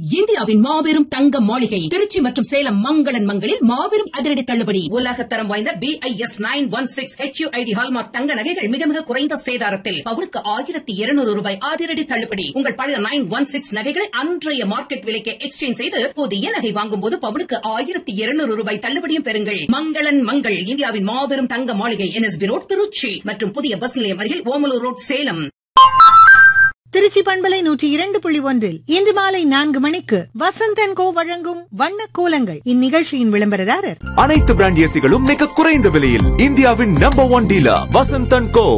இந்தியாவின் மாபெரும் தங்க மாளிகை திருச்சி மற்றும் சேலம் மங்களன் மங்களில் மாபெரும் அதிரடி தள்ளுபடி உலகத்தரம் வாய்ந்த B I S nine one six HUID hallmark தங்க நகைகள் மிக மிக குறைந்த சேதாரத்தில் பவுனுக்கு ஆயிரத்தி இருநூறு ரூபாய் அதிரடி தள்ளுபடி உங்கள் பழைய நைன் ஒன் சிக்ஸ் நகைகளை அன்றைய மார்க்கெட் விலைக்கு எக்ஸ்சேஞ்ச் செய்து புதிய நகை வாங்கும் போது பவுனுக்கு ஆயிரத்தி இருநூறு ரூபாய் தள்ளுபடியும் பெறுங்கள் மங்களன் மங்கள் இந்தியாவின் மாபெரும் தங்க மாளிகை என்எஸ்பி ரோட் திருச்சி மற்றும் புதிய பஸ் நிலையம் அருகில் ஓமலூர் ரோட் சேலம் திருச்சி பண்பலை நூற்றி இரண்டு புள்ளி ஒன்றில் இன்று மாலை நான்கு மணிக்கு வசந்தன் கோ வழங்கும் வண்ண கோலங்கள் இந்நிகழ்ச்சியின் விளம்பரதாரர் அனைத்து பிராண்ட் ஏசிகளும் மிக குறைந்த விலையில் இந்தியாவின் number one dealer Vasanthan co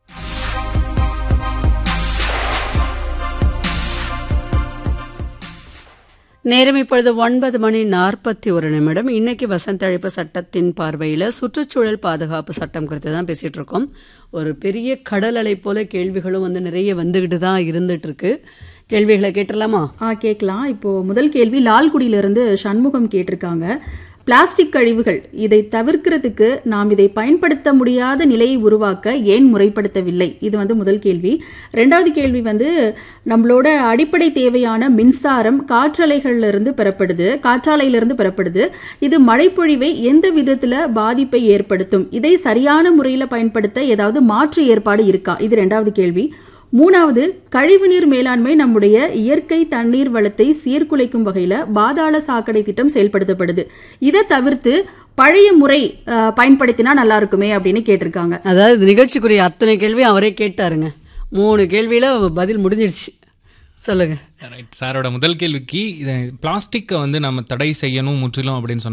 நேரம் இப்பொழுது ஒன்பது மணி நாற்பத்தி ஒரு நிமிடம் இன்னைக்கு வசந்தழைப்பு சட்டத்தின் பார்வையில் சுற்றுச்சூழல் பாதுகாப்பு சட்டம் குறித்து தான் பேசிட்டு இருக்கோம் ஒரு பெரிய கடல் அலை போல கேள்விகளும் வந்து நிறைய வந்துகிட்டு தான் இருந்துட்டு இருக்கு கேள்விகளை கேட்டலாமா ஆ கேட்கலாம் இப்போ முதல் கேள்வி லால்குடியிலிருந்து சண்முகம் கேட்டிருக்காங்க பிளாஸ்டிக் கழிவுகள் இதை தவிர்க்கிறதுக்கு நாம் இதை பயன்படுத்த முடியாத நிலையை உருவாக்க ஏன் முறைப்படுத்தவில்லை இது வந்து முதல் கேள்வி ரெண்டாவது கேள்வி வந்து நம்மளோட அடிப்படை தேவையான மின்சாரம் காற்றலைகள்ல இருந்து பெறப்படுது காற்றாலையிலிருந்து பெறப்படுது இது மழைப்பொழிவை எந்த விதத்துல பாதிப்பை ஏற்படுத்தும் இதை சரியான முறையில் பயன்படுத்த ஏதாவது மாற்று ஏற்பாடு இருக்கா இது ரெண்டாவது கேள்வி மூணாவது கழிவுநீர் மேலாண்மை நம்முடைய இயற்கை தண்ணீர் வளத்தை சீர்குலைக்கும் வகையில் பாதாள சாக்கடை திட்டம் செயல்படுத்தப்படுது இதை தவிர்த்து பழைய முறை அஹ், பயன்படுத்தினா நல்லா இருக்குமே அப்படின்னு கேட்டிருக்காங்க அதாவது நிகழ்ச்சிக்குரிய அத்தனை கேள்வி அவரே கேட்டாருங்க மூணு கேள்வியில பதில் முடிஞ்சிடுச்சு சொல்லுங்க ரைட் சாரோட முதல் கேள்விக்கு இது பிளாஸ்டிக்கை வந்து நம்ம தடை செய்யணும் முற்றிலும் அப்படின்னு சொன்னா